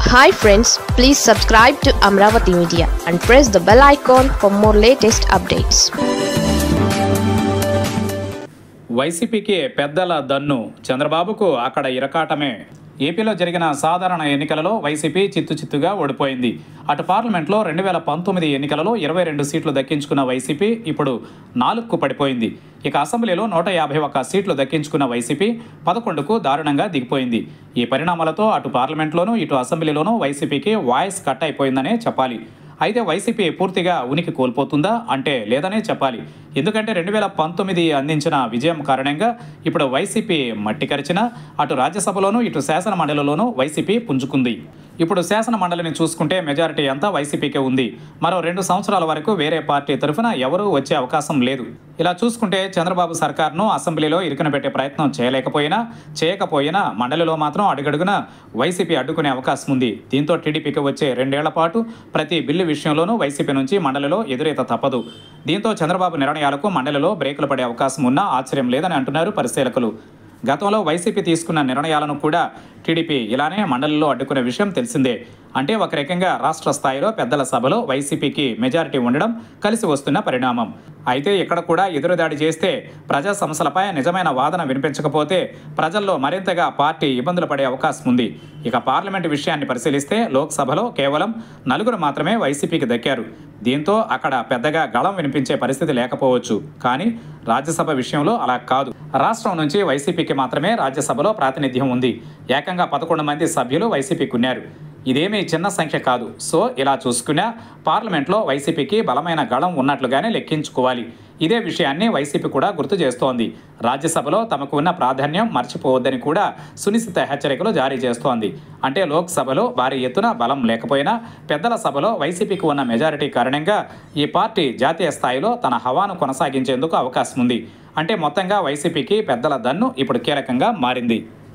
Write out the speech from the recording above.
hi friends please subscribe to Amaravati media and press the bell icon for more latest updates వైసీపీకి పెద్దల దన్ను చంద్రబాబుకు అక్కడ ఇరకాటమే ఏపీలో జరిగిన సాధారణ ఎన్నికలలో వైసీపీ చిత్తు చిత్తుగా ఓడిపోయింది అటు పార్లమెంట్లో రెండు వేల పంతొమ్మిది ఎన్నికలలో ఇరవై రెండు సీట్లు దక్కించుకున్న వైసీపీ ఇప్పుడు నాలుగుకు పడిపోయింది ఇక అసెంబ్లీలో నూట యాభై ఒక్క సీట్లు దక్కించుకున్న వైసీపీ పదకొండుకు దారుణంగా దిగిపోయింది ఈ పరిణామాలతో అటు పార్లమెంట్లోనూ ఇటు అసెంబ్లీలోనూ వైసీపీకి వాయిస్ కట్ అయిపోయిందనే చెప్పాలి అయితే వైసీపీ పూర్తిగా ఉనికి కోల్పోతుందా అంటే లేదనే చెప్పాలి ఎందుకంటే రెండు వేల పంతొమ్మిది అందించిన విజయం కారణంగా ఇప్పుడు వైసీపీ మట్టి కరిచిన అటు రాజ్యసభలోనూ ఇటు శాసన మండలిలోనూ వైసీపీ పుంజుకుంది ఇప్పుడు శాసన మండలిని చూసుకుంటే మెజారిటీ అంతా వైసీపీకే ఉంది మరో రెండు సంవత్సరాల వరకు వేరే పార్టీ తరఫున ఎవరూ వచ్చే అవకాశం లేదు ఇలా చూసుకుంటే చంద్రబాబు సర్కార్ను అసెంబ్లీలో ఇరుకున పెట్టే ప్రయత్నం చేయలేకపోయినా చేయకపోయినా మండలిలో మాత్రం అడుగడుగున వైసీపీ అడ్డుకునే అవకాశం ఉంది దీంతో టీడీపీకి వచ్చే రెండేళ్ల పాటు ప్రతి బిల్లు విషయంలోనూ వైసీపీ నుంచి మండలిలో ఎదురీత తప్పదు దీంతో చంద్రబాబు నిర్ణయాలకు మండలిలో బ్రేకులు పడే అవకాశం ఉన్నా ఆశ్చర్యం లేదని అంటున్నారు పరిశీలకులు గతంలో వైసీపీ తీసుకున్న నిర్ణయాలను కూడా టీడీపీ ఇలానే మండలిలో అడ్డుకునే విషయం తెలిసిందే అంటే ఒక రకంగా రాష్ట్ర స్థాయిలో పెద్దల సభలో వైసీపీకి మెజారిటీ ఉండడం కలిసి వస్తున్న పరిణామం అయితే ఇక్కడ కూడా ఎదురుదాడి చేస్తే ప్రజా సమస్యలపై నిజమైన వాదన వినిపించకపోతే ప్రజల్లో మరింతగా పార్టీ ఇబ్బందులు పడే అవకాశం ఉంది ఇక పార్లమెంటు విషయాన్ని పరిశీలిస్తే లోక్సభలో కేవలం నలుగురు మాత్రమే వైసీపీకి దక్కారు దీంతో అక్కడ పెద్దగా గళం వినిపించే పరిస్థితి లేకపోవచ్చు కానీ రాజ్యసభ విషయంలో అలా కాదు రాష్ట్రం నుంచి వైసీపీకి మాత్రమే రాజ్యసభలో ప్రాతినిధ్యం ఉంది ఏకంగా పదకొండు మంది సభ్యులు వైసీపీకి ఉన్నారు ఇదేమీ చిన్న సంఖ్య కాదు సో ఇలా చూసుకున్నా పార్లమెంట్లో వైసీపీకి బలమైన గళం ఉన్నట్లుగానే లెక్కించుకోవాలి ఇదే విషయాన్ని వైసీపీ కూడా గుర్తు చేస్తోంది రాజ్యసభలో తమకు ఉన్న ప్రాధాన్యం మర్చిపోవద్దని కూడా సునిశ్చిత హెచ్చరికలు జారీ చేస్తోంది అంటే లోక్సభలో భారీ ఎత్తున బలం లేకపోయినా పెద్దల సభలో వైసీపీకి ఉన్న మెజారిటీ కారణంగా ఈ పార్టీ జాతీయ స్థాయిలో తన హవాను కొనసాగించేందుకు అవకాశం ఉంది అంటే మొత్తంగా వైసీపీకి పెద్దల దన్ను ఇప్పుడు కీలకంగా మారింది